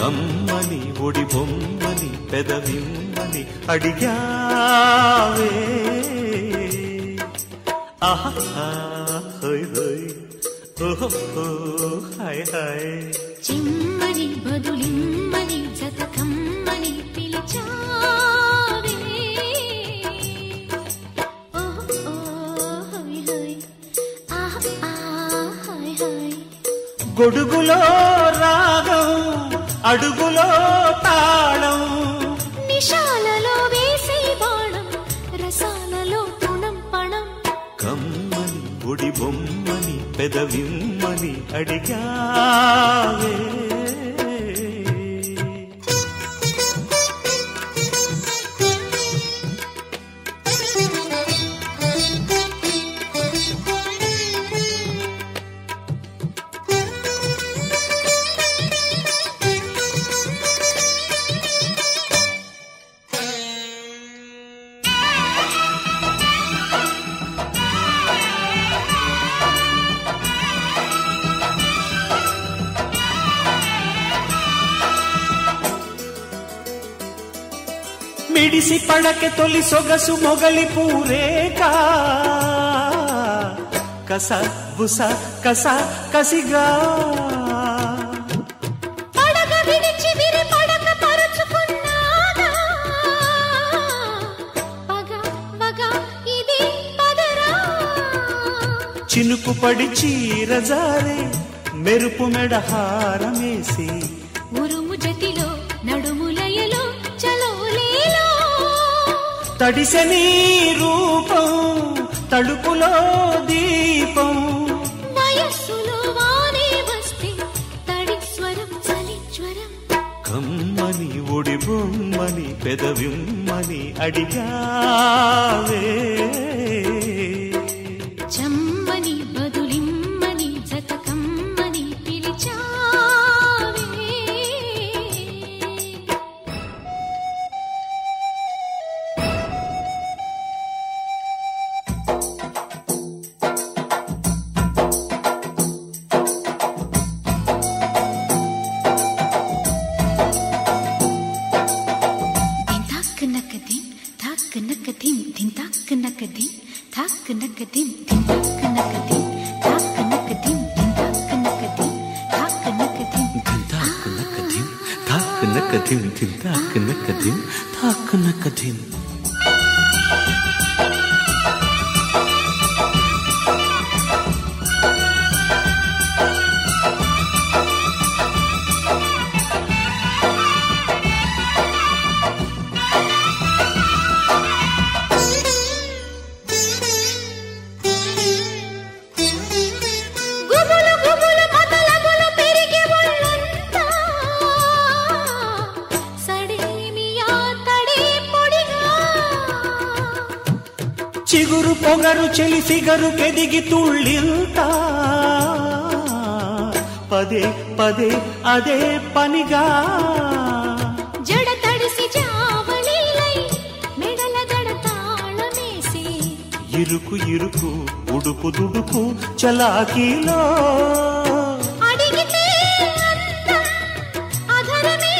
కమ్మని ఒడి బొమ్మని పెదవిమ్మని అడిగావే ఆహా హోయ్ హోయ్ ఓహో హాయ్ హాయ్ చిమ్మని బదులిమ్మని జత కమ్మని పిలిచావే ఓహ్ ఓహ్ హోయ్ హోయ్ ఆహ్ ఆహ్ హాయ్ హాయ్ గొడుగులో రాగం అడుగులో తాళం నిశాలలో వేసే బాణం రసాలలో తుణం పణం కమ్మని ఒడి బొమ్మని పెదవిమ్మని అడిగావే మిడిసి పడకె తొలి సొగసు మొగలి పూరేక కస బుస కస కసిగా పడగ విడిచి విరి పడక పరుచుకున్నాగా పగ పగ ఇది పదరా చినుకు పడి చీరజారే మెరుపు మెడహారమేసి ఉరుము జతిలో నడుములయలో చలోలేలో తడిసె నీ రూపం తడుపులో దీపం వయస్సులో వానే వస్తే తడి స్వరం చలి జ్వరం కమ్మని ఒడి బొమ్మని పెదవిమ్మని అడిగావే చమ్మని బదులిమ్మని జత కమ్మని పిలిచావే దిన్ తాక్ నక దిన్ తాక్ నక దిన్ దిన్ తాక్ నక దిన్ తాక్ నక దిన్ దిన్ తాక్ నక దిన్ తాక్ నక దిన్ దిన్ తాక్ నక దిన్ తాక్ నక దిన్ ధింతాకునకధిం తాకునకధిం ధింతాకునకధిం తాకునకధిం గుబులు గుబులు మతలబులు పెరిగి ఒళ్ళంతా సడేమియా తడే పొడిగా చిగురు పొగరు చెలి ఫిగరు కెదిగి తుళ్ళింత పదే పదే అదే పనిగా జడ తడిసి జావళీలై మెడల గడ తాళమేసి ఇరుకు ఇరుకు ఉడుకు దుడుకు చలాకీలో అడిగితే అందం అధరమే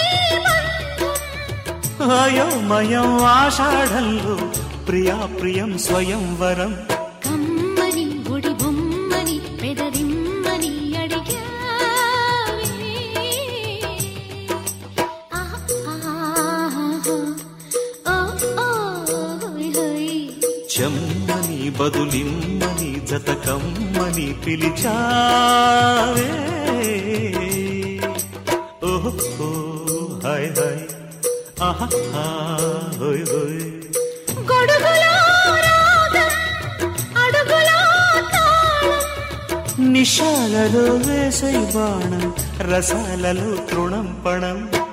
బంధం అయోమయం ఆషాఢంలో ప్రియా ప్రియం స్వయంవరం కమ్మని ఒడి బొమ్మని పెదరిమ్మని అడిగావే ఆహా, ఆహా, ఓ, ఓ, హోయ్, హోయ్. చెమ్మని బదులిమ్మని జతకమ్మని పిలిచావే ఓహో హాయ్ హాయ్ ఆహా హోయ్ హోయ్ గొడుగులో రాగం, అడుగులో తాళం. నిశాలలో వేసై బాణం రసాలలో తృణం పణం